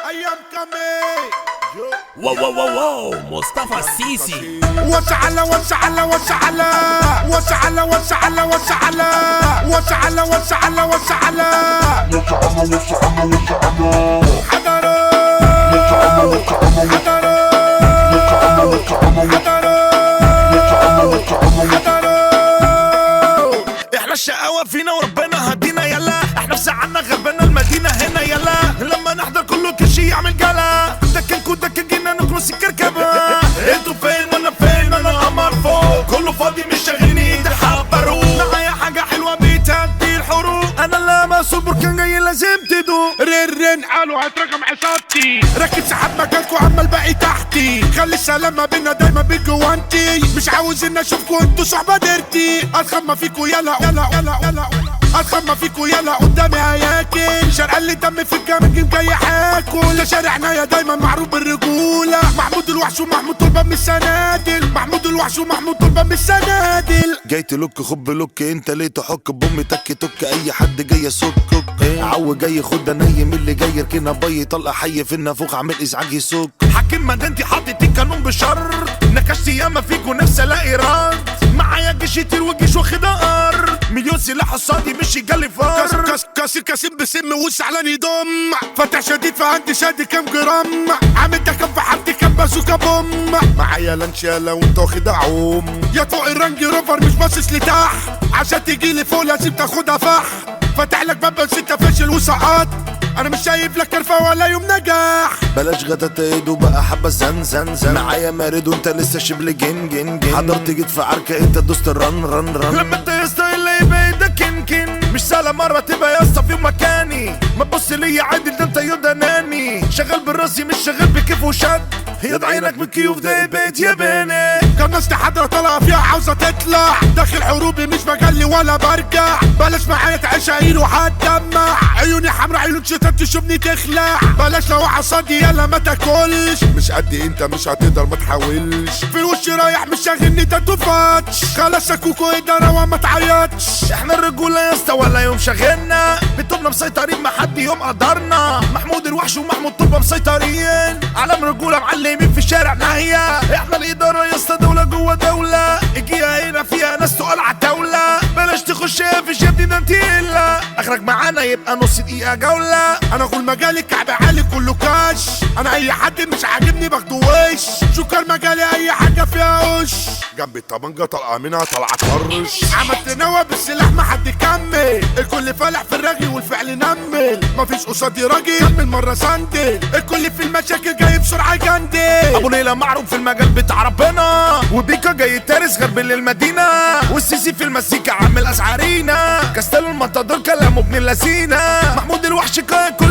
ايام كامي واو واو واو واو مصطفى السيسي وسعلا وسعلا وسعلا وسعلا وسعلا وسعلا وسعلا وسعلا وسعلا حضروا حضروا حضروا احنا الشقاوة فينا وربنا هدينا يلا احنا في زعلنا غربنا المدينة هنا يلا لما نحضر كله كل شي يعمل جلا دكنكو دكنجينا نكنس الكركبة انتوا فين وانا فين انا قمر فوق كله فاضي مش شاغلني تحبروا معايا حاجة حلوة بتهدي الحروق انا اللي مسؤول بركان جاي لازم تدوق رن رن قالوا هات رقم حسابتي ركز سحب مكانكو عما الباقي تحتي خلي السلام ما بينا دايما بالجوانتي مش عاوز ان اشوفكو انتوا صحبه ديرتي اتخمى فيكو يلا يلا يلا يلا اتخمى فيكو يلا قدامي هياكل شرق اللي دم في الجامد جاي حاكل ده شارعنا يا دايما معروف بالرجوله محمود الوحش ومحمود طلبه من السنادل محمود الوحش ومحمود طلبه من السنادل جاي تلوك خب لوك انت ليه تحك بامي تك تك اي حد جاي يسكك عو جاي خد نايم اللي جاي يركنها بي طلقه حي في النافوخ عامل ازعاج يسك حاكم مدينتي حاطط القانون بشر نكشت ياما فيكوا نفسي الاقي رد معايا جيش يطير والجيش واخدها ارض مليون سلاح قصادي مش يجلي كاس فار كاس كاسر كاسم بسم وزعلان يضم فتح شديد فعندي شادي كام جرام عامل ده كام في حالتي كام بازوكا بوم معايا لانشالة وانت واخد عوم يا فوق الرنج روفر مش باصص لتحت عشان تيجي لي فوق لازم تاخدها فح فتح لك باب بس انت فاشل وسقط انا مش شايف لك كرفة ولا يوم نجاح بلاش غدا تقيد وبقى حبة زن زن زن معايا مارد وانت لسه شبل جن جن جن حضرت جيت في عركة انت دوست الرن رن رن لما انت يا اسطى اللي يبقى ده كن كن مش سهلة مرة تبقى يا اسطى في يوم مكاني ما تبص ليا عادل ده انت يودا ناني شغال بالراسي مش شغال بكيف وشد يد عينك بالكيوف ده بيت يا بني كان ناس حضرة طالعة فيها عاوزة تطلع داخل حروبي مش مجلي ولا برجع بلاش معايا تعيش عيل وهتدمع عيوني حمرا عيون شتات تشوفني تخلع بلاش لو عصادي يلا ما تاكلش مش قد انت مش هتقدر ما تحاولش في الوش رايح مش شاغلني تاتوفاتش خلاص كوكو ادارة وما تعيطش احنا الرجولة يا اسطى ولا يوم شغلنا بتوبنا مسيطرين ما حد يوم قدرنا محمود الوحش ومحمود طلبة مسيطرين علم رجولة معلمين في الشارع ناهية احنا الإدارة يا اسطى دولة جوه دولة اجيها هنا فيها ناس تقال على الدولة بلاش تخش في شبدي ده انت الا اخرج معانا يبقى نص دقيقة جولة انا اقول مجالي كعب عالي كله كاش انا اي حد مش عاجبني باخده وش شكر مجالي اي حاجه فيها وش جنبي الطبنجه طلقه منها طلعه طرش عملت نوى بالسلاح ما حد يكمل الكل فالح في الرغي والفعل نمل مفيش قصادي راجل كمل مره سندل الكل في المشاكل جاي بسرعه جندل ابو ليلى معروف في المجال بتاع ربنا وبيكا جاي تارس غرب للمدينه والسيسي في المزيكا عامل اسعارينا كاستيلو المطادور كلامه ابن اللذينه محمود الوحش كان كل